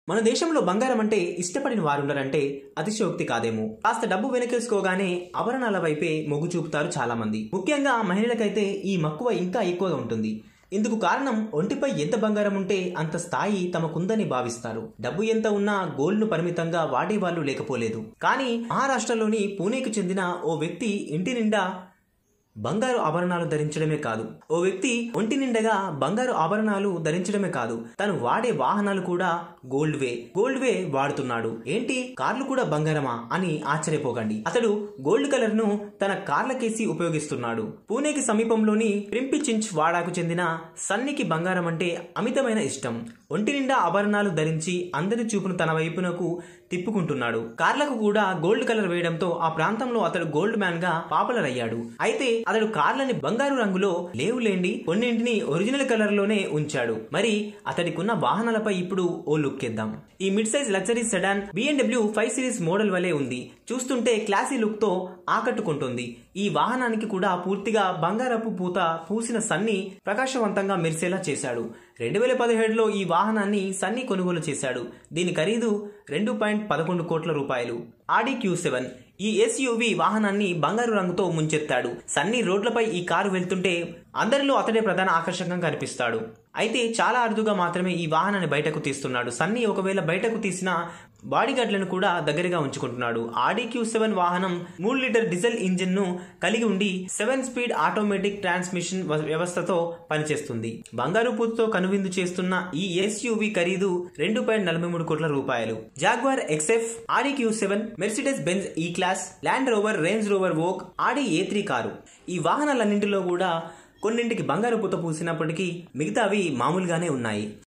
మన దేశంలో బంగారం అంటే ఇష్టపడిన వారుండరంటే అతిశయోక్తి కాదేమో కాస్త డబ్బు వెనకేసుకోగానే ఆభరణాల వైపే మొగ్గు చూపుతారు చాలా మంది ముఖ్యంగా మహిళలకైతే ఈ మక్కువ ఇంకా ఎక్కువగా ఉంటుంది ఇందుకు కారణం ఒంటిపై ఎంత బంగారం ఉంటే అంత స్థాయి తమకుందని భావిస్తారు డబ్బు ఎంత ఉన్నా గోల్డ్ను పరిమితంగా వాడేవాళ్లు లేకపోలేదు కానీ మహారాష్ట్రలోని పూణేకు చెందిన ఓ వ్యక్తి ఇంటి నిండా బంగారు ఆభరణాలు ధరించడమే కాదు ఓ వ్యక్తి ఒంటి నిండగా బంగారు ఆభరణాలు ధరించడమే కాదు తను వాడే వాహనాలు కూడా గోల్డ్ వే గోల్డ్ వే వాడుతున్నాడు ఏంటి కార్లు కూడా బంగారమా అని ఆశ్చర్యపోకండి అతడు గోల్డ్ కలర్ ను తన కార్లకేసి ఉపయోగిస్తున్నాడు పూణేకి సమీపంలోని ప్రింపిచించ్ వాడాకు చెందిన సన్నికి బంగారం అంటే అమితమైన ఇష్టం ఒంటి నిండా ఆభరణాలు ధరించి అందరి చూపును తన వైపునకు తిప్పుకుంటున్నాడు కార్లకు కూడా గోల్డ్ కలర్ వేయడంతో ఆ ప్రాంతంలో అతడు గోల్డ్ మ్యాన్ గా పాపులర్ అయ్యాడు అయితే అతడు కార్లని బంగారు రంగులో లేవులేండి కొన్నింటిని ఒరిజినల్ కలర్ లోనే ఉంచాడు మరి అతడికున్న వాహనాలపై ఇప్పుడు ఓ లుక్ ఇద్దాం ఈ mid size luxury sedan BMW five series model వలె ఉంది చూస్తుంటే క్లాసీ లుక్ తో ఆకట్టుకుంటుంది ఈ వాహనానికి కూడా పూర్తిగా బంగారపు పూత పూసిన సన్ని ప్రకాశవంతంగా మెరిసేలా చేశాడు రెండు వేల పదిహేడులో ఈ వాహనాన్ని సన్నీ కొనుగోలు చేశాడు దీని ఖరీదు రెండు పాయింట్ పదకొండు కోట్ల రూపాయలు ఆడి క్యూ సెవెన్ ఈ ఎస్యూవి వాహనాన్ని బంగారు రంగుతో ముంచెత్తాడు సన్నీ రోడ్లపై ఈ కారు వెళ్తుంటే అందరిలో అతడే ప్రధాన ఆకర్షకంగా కనిపిస్తాడు అయితే చాలా అరుదుగా మాత్రమే ఈ వాహనాన్ని బయటకు తీస్తున్నాడు సన్నీ ఒకవేళ బయటకు తీసిన బాడీగార్డ్లను కూడా దగ్గరగా ఉంచుకుంటున్నాడు ఆడి క్యూ సెవెన్ వాహనం మూడు లీటర్ డీజిల్ ఇంజిన్ ను కలిగి ఉండి సెవెన్ స్పీడ్ ఆటోమేటిక్ ట్రాన్స్మిషన్ వ్యవస్థతో పనిచేస్తుంది బంగారు పూతతో కనువిందు చేస్తున్న ఈ ఎస్యూవి ఖరీదు రెండు పాయింట్ నలభై మూడు కోట్ల రూపాయలు Jaguar XF Audi Q seven Mercedes Benz E class Land Rover Range Rover Vogue Audi A three car ఈ వాహనాలన్నింటిలో కూడా కొన్నింటికి బంగారు పూత పూసినప్పటికీ మిగతావి మామూలుగానే ఉన్నాయి